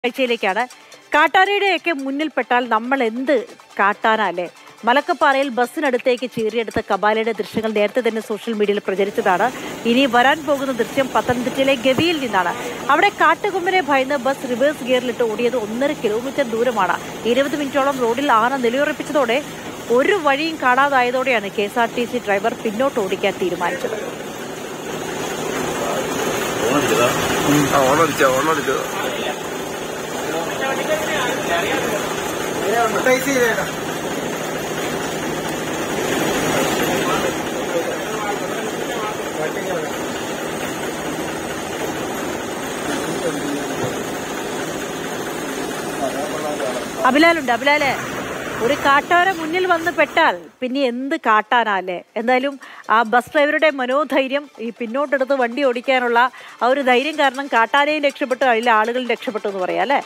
കാഴ്ചയിലേക്കാണ് കാട്ടാനയുടെയൊക്കെ മുന്നിൽപ്പെട്ടാൽ നമ്മൾ എന്ത് കാട്ടാന അല്ലേ മലക്കപ്പാറയിൽ ബസ്സിനടുത്തേക്ക് ചീറിയെടുത്ത കബാലയുടെ ദൃശ്യങ്ങൾ നേരത്തെ തന്നെ സോഷ്യൽ മീഡിയയിൽ പ്രചരിച്ചതാണ് ഇനി വരാൻ പോകുന്ന ദൃശ്യം പത്തനംതിട്ടയിലെ ഗവിയിൽ നിന്നാണ് അവിടെ കാട്ടുകൊമ്പിനെ ഭയന്ന് ബസ് റിവേഴ്സ് ഗിയറിലിട്ട് ഓടിയത് ഒന്നര കിലോമീറ്റർ ദൂരമാണ് ഇരുപത് മിനിറ്റോളം റോഡിൽ ആന നിലയുറപ്പിച്ചതോടെ ഒരു വഴിയും കാണാതായതോടെയാണ് K S R T C driver പിന്നോട്ട് ഓടിക്കാൻ തീരുമാനിച്ചത് ആ ഓണടിച്ച ഓണടിച്ച അഭിലാലുണ്ട് അഭിലാലെ ഒരു കാട്ടാന മുന്നിൽ വന്ന് പെട്ടാൽ പിന്നെ എന്ത് കാട്ടാനാ അല്ലേ എന്തായാലും ആ ബസ് ഡ്രൈവറുടെ മനോധൈര്യം ഈ പിന്നോട്ടെടുത്ത് വണ്ടി ഓടിക്കാനുള്ള ആ ഒരു ധൈര്യം കാരണം കാട്ടാനയും രക്ഷപ്പെട്ടു അതിലെ ആളുകളും രക്ഷപ്പെട്ടു എന്ന് പറയാം അല്ലേ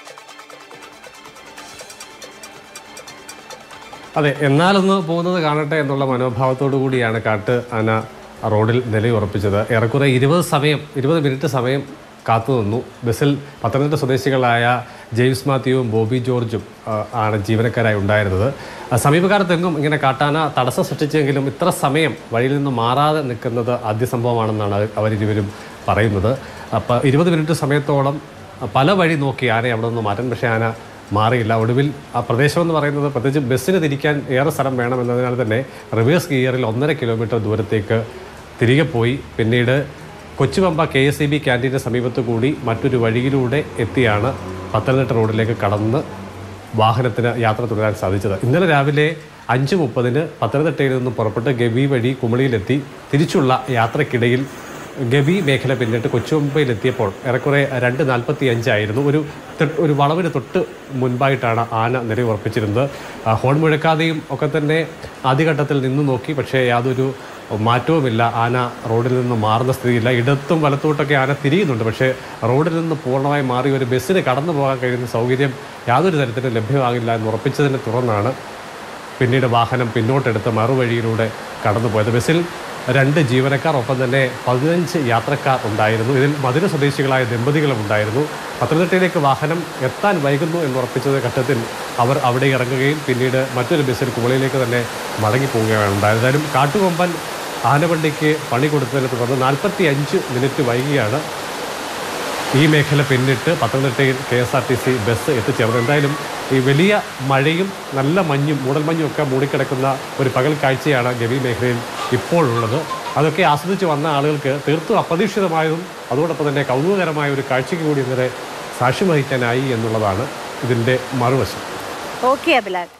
അതെ എന്നാലൊന്ന് പോകുന്നത് കാണട്ടെ എന്നുള്ള മനോഭാവത്തോടു കൂടിയാണ് കാട്ട് ആന റോഡിൽ നിലയുറപ്പിച്ചത് ഏറെക്കുറെ ഇരുപത് സമയം ഇരുപത് മിനിറ്റ് സമയം കാത്തു നിന്നു ബസ്സിൽ പത്തനംതിട്ട സ്വദേശികളായ ജെയിംസ് മാത്യുവും ബോബി ജോർജും ആ, ആണ് ജീവനക്കാരായി ഉണ്ടായിരുന്നത് ആ, സമീപകാലത്തെങ്ങും ഇങ്ങനെ കാട്ടാന തടസ്സം സൃഷ്ടിച്ചെങ്കിലും ഇത്ര സമയം വഴിയിൽ നിന്ന് മാറാതെ നിൽക്കുന്നത് ആദ്യ സംഭവമാണെന്നാണ് അവരിരുവരും പറയുന്നത് അപ്പോൾ ഇരുപത് മിനിറ്റ് സമയത്തോളം പല വഴി നോക്കി ആനയെ അവിടെ നിന്ന് മാറ്റാൻ പക്ഷേ ആന മാറിയില്ല ഒടുവിൽ ആ പ്രദേശം എന്ന് പറയുന്നത് പ്രത്യേകിച്ച് ബസ്സിന് തിരിക്കാൻ ഏറെ സ്ഥലം വേണം എന്നതിനാൽ തന്നെ റിവേഴ്സ് ഗിയറിൽ ഒന്നര കിലോമീറ്റർ ദൂരത്തേക്ക് തിരികെ പോയി പിന്നീട് Kochupampa K S E B ക്യാൻറ്റീൻ്റെ സമീപത്ത് കൂടി മറ്റൊരു വഴിയിലൂടെ എത്തിയാണ് പത്തനംതിട്ട റോഡിലേക്ക് കടന്ന് വാഹനത്തിന് യാത്ര തുടരാൻ സാധിച്ചത് ഇന്നലെ രാവിലെ അഞ്ച് മുപ്പതിന് പത്തനംതിട്ടയിൽ നിന്നും പുറപ്പെട്ട് ഗവി വഴി കുമളിയിലെത്തി തിരിച്ചുള്ള യാത്രക്കിടയിൽ ഗവി മേഖല പിന്നിട്ട് കൊച്ചുമ്പയിലെത്തിയപ്പോൾ ഏറെക്കുറെ രണ്ട് നാൽപ്പത്തി അഞ്ചായിരുന്നു ഒരു തൊട്ട് ഒരു വളവിന് തൊട്ട് മുൻപായിട്ടാണ് ആന നിലയുറപ്പിച്ചിരുന്നത് ആ, ഹോൺ മുഴക്കാതെയും ഒക്കെ തന്നെ ആദ്യഘട്ടത്തിൽ നിന്ന് നോക്കി പക്ഷേ യാതൊരു മാറ്റവുമില്ല ആന റോഡിൽ നിന്ന് മാറുന്ന സ്ഥിതിയില്ല ഇടത്തും വലത്തോട്ടൊക്കെ ആന തിരിയുന്നുണ്ട് പക്ഷേ റോഡിൽ നിന്ന് പൂർണ്ണമായി മാറി ഒരു ബസ്സിന് കടന്നു പോകാൻ കഴിയുന്ന സൗകര്യം യാതൊരു തരത്തിലും ലഭ്യമാകില്ല എന്ന് ഉറപ്പിച്ചതിനെ തുടർന്നാണ് പിന്നീട് വാഹനം പിന്നോട്ടെടുത്ത് മറുവഴിയിലൂടെ കടന്നുപോയത് ബസ്സിൽ രണ്ട് ജീവനക്കാർ ഒപ്പം തന്നെ പതിനഞ്ച് യാത്രക്കാർ ഉണ്ടായിരുന്നു ഇതിൽ മധുര സ്വദേശികളായ ദമ്പതികളും ഉണ്ടായിരുന്നു പത്തനംതിട്ടയിലേക്ക് വാഹനം എത്താൻ വൈകുന്നു എന്ന് ഉറപ്പിച്ചത് ഘട്ടത്തിൽ അവർ അവിടെ ഇറങ്ങുകയും പിന്നീട് മറ്റൊരു ബസ്സിൽ കുമളിയിലേക്ക് തന്നെ മടങ്ങിപ്പോവുകയാണ് ഉണ്ടായത് ഏതായാലും കാട്ടുകൊമ്പൻ ആനവണ്ടിക്ക് പണി കൊടുത്തതിനെ തുടർന്ന് നാൽപ്പത്തി അഞ്ച് മിനിറ്റ് വൈകിയാണ് ഈ മേഖല പിന്നിട്ട് പത്തനംതിട്ടയിൽ K S R T C bus എത്തിച്ചേർന്നത് എന്തായാലും ഈ വലിയ മഴയും നല്ല മഞ്ഞും മൂടൽമഞ്ഞും ഒക്കെ മൂടിക്കിടക്കുന്ന ഒരു പകൽ കാഴ്ചയാണ് ഗവി മേഖലയിൽ ഇപ്പോഴുള്ളത് അതൊക്കെ ആസ്വദിച്ച് വന്ന ആളുകൾക്ക് തീർത്തും അപ്രതീക്ഷിതമായതും അതോടൊപ്പം തന്നെ കൗതുകകരമായ ഒരു കാഴ്ചയ്ക്ക് കൂടി ഇന്നലെ സാക്ഷ്യം വഹിക്കാനായി എന്നുള്ളതാണ് ഇതിൻ്റെ മറുവശം ഓക്കെ അഭിലാൽ